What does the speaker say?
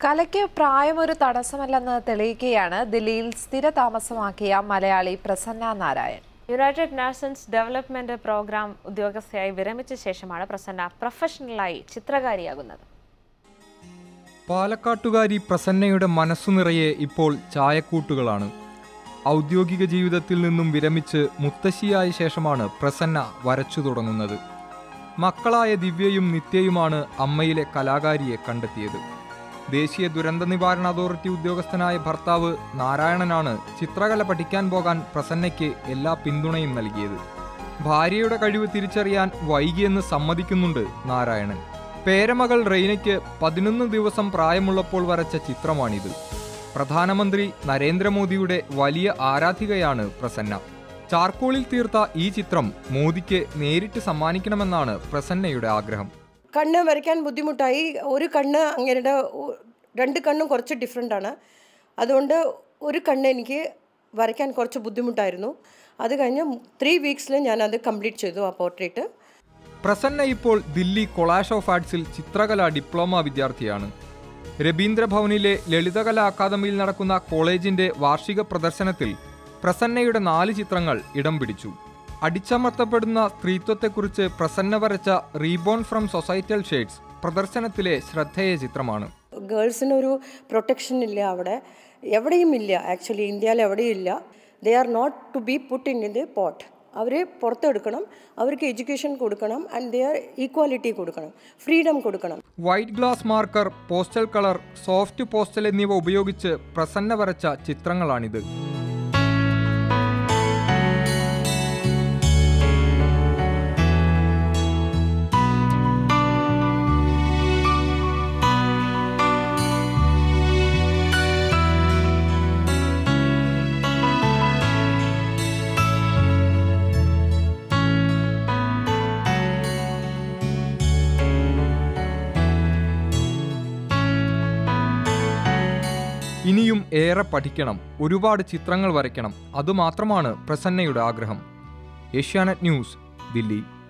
കലയ്ക്ക് പ്രായം ഒരു തടസ്സമല്ലെന്ന് തെളിയിക്കുകയാണ് ദില്ലിയിൽ സ്ഥിര താമസമാക്കിയ Malayali Prasanna Narayan United Nations Development Programme ഉദ്യോഗസ്ഥയായി വിരമിച്ച ശേഷമാണ് പ്രസന്ന പ്രൊഫഷണലായി ചിത്രകാരിയാകുന്നത് പാലക്കാട്ടുകാരി പ്രസന്നയുടെ മനസ്സു നിറയെ ഇപ്പോൾ ചായക്കൂട്ടുകളാണ് ഔദ്യോഗിക ജീവിതത്തിൽ നിന്നും വിരമിച്ച് മുത്തശ്ശിയായ ശേഷമാണ് പ്രസന്ന വരച്ചു തുടങ്ങുന്നത് മക്കളായ ദിവ്യയും നിത്യയുമാണ് അമ്മയിലെ കലാകാരിയെ കണ്ടെത്തിയത് ദേശീയ ദുരന്ത നിവാരണ അതോറിറ്റി ഉദ്യോഗസ്ഥനായ ഭർത്താവ് നാരായണനാണ് ചിത്രകല പഠിക്കാൻ പോകാൻ പ്രസന്നയ്ക്ക് എല്ലാ പിന്തുണയും നൽകിയത് ഭാര്യയുടെ കഴിവ് തിരിച്ചറിയാൻ വൈകിയെന്ന് സമ്മതിക്കുന്നുണ്ട് നാരായണൻ പേരമകൾ റെയ്നയ്ക്ക് പതിനൊന്ന് ദിവസം പ്രായമുള്ളപ്പോൾ വരച്ച ചിത്രമാണിത് പ്രധാനമന്ത്രി നരേന്ദ്രമോദിയുടെ വലിയ ആരാധികയാണ് പ്രസന്ന ചാർക്കോളിൽ തീർത്ത ഈ ചിത്രം മോദിക്ക് നേരിട്ട് സമ്മാനിക്കണമെന്നാണ് പ്രസന്നയുടെ ആഗ്രഹം കണ്ണ് വരയ്ക്കാൻ ബുദ്ധിമുട്ടായി ഒരു കണ്ണ് അങ്ങേരുടെ ഒ- രണ്ട് കണ്ണും കുറച്ച് ഡിഫറെൻ്റ് ആണ് അതുകൊണ്ട് ഒരു കണ്ണ് എനിക്ക് വരയ്ക്കാൻ കുറച്ച് ബുദ്ധിമുട്ടായിരുന്നു അത് കഴിഞ്ഞ് ത്രീ വീക്സിൽ ഞാനത് കംപ്ലീറ്റ് ചെയ്തു ആ പോർട്രേറ്റ് പ്രസന്ന ഇപ്പോൾ ദില്ലി കൊളാഷ് ഓഫ് ആർട്സിൽ ചിത്രകലാ ഡിപ്ലോമ വിദ്യാർത്ഥിയാണ് രവീന്ദ്ര ഭവനിലെ ലളിതകലാ അക്കാദമിയിൽ നടക്കുന്ന കോളേജിന്റെ വാർഷിക പ്രദർശനത്തിൽ പ്രസന്നയുടെ നാല് ചിത്രങ്ങൾ ഇടം പിടിച്ചു അടിച്ചമർത്തപ്പെടുന്ന സ്ത്രീത്വത്തെക്കുറിച്ച് പ്രസന്ന വരച്ച റീബോൺ ഫ്രം സൊസൈറ്റൽ ഷെയ്ഡ്സ് പ്രദർശനത്തിലെ ശ്രദ്ധേയ ചിത്രമാണ് ഗേൾസിനൊരു പ്രൊട്ടക്ഷൻ ഇല്ല അവിടെ എവിടെയും ഇല്ല ആക്ച്വലി ഇന്ത്യയിൽ എവിടെയും ഇല്ല they are not to be put in the pot അവരെ പുറത്തെടുക്കണം അവർക്ക് എഡ്യൂക്കേഷൻ കൊടുക്കണം ആൻഡ് ദേ ആർ ഈക്വാലിറ്റി കൊടുക്കണം ഫ്രീഡം കൊടുക്കണം white glass marker pastel colour soft pastel എന്നിവ ഉപയോഗിച്ച് പ്രസന്ന വരച്ച ചിത്രങ്ങളാണിത് ഇനിയും ഏറെ പഠിക്കണം ഒരുപാട് ചിത്രങ്ങൾ വരയ്ക്കണം അതുമാത്രമാണ് പ്രസന്നയുടെ ആഗ്രഹം ഏഷ്യാനെറ്റ് ന്യൂസ് ദില്ലി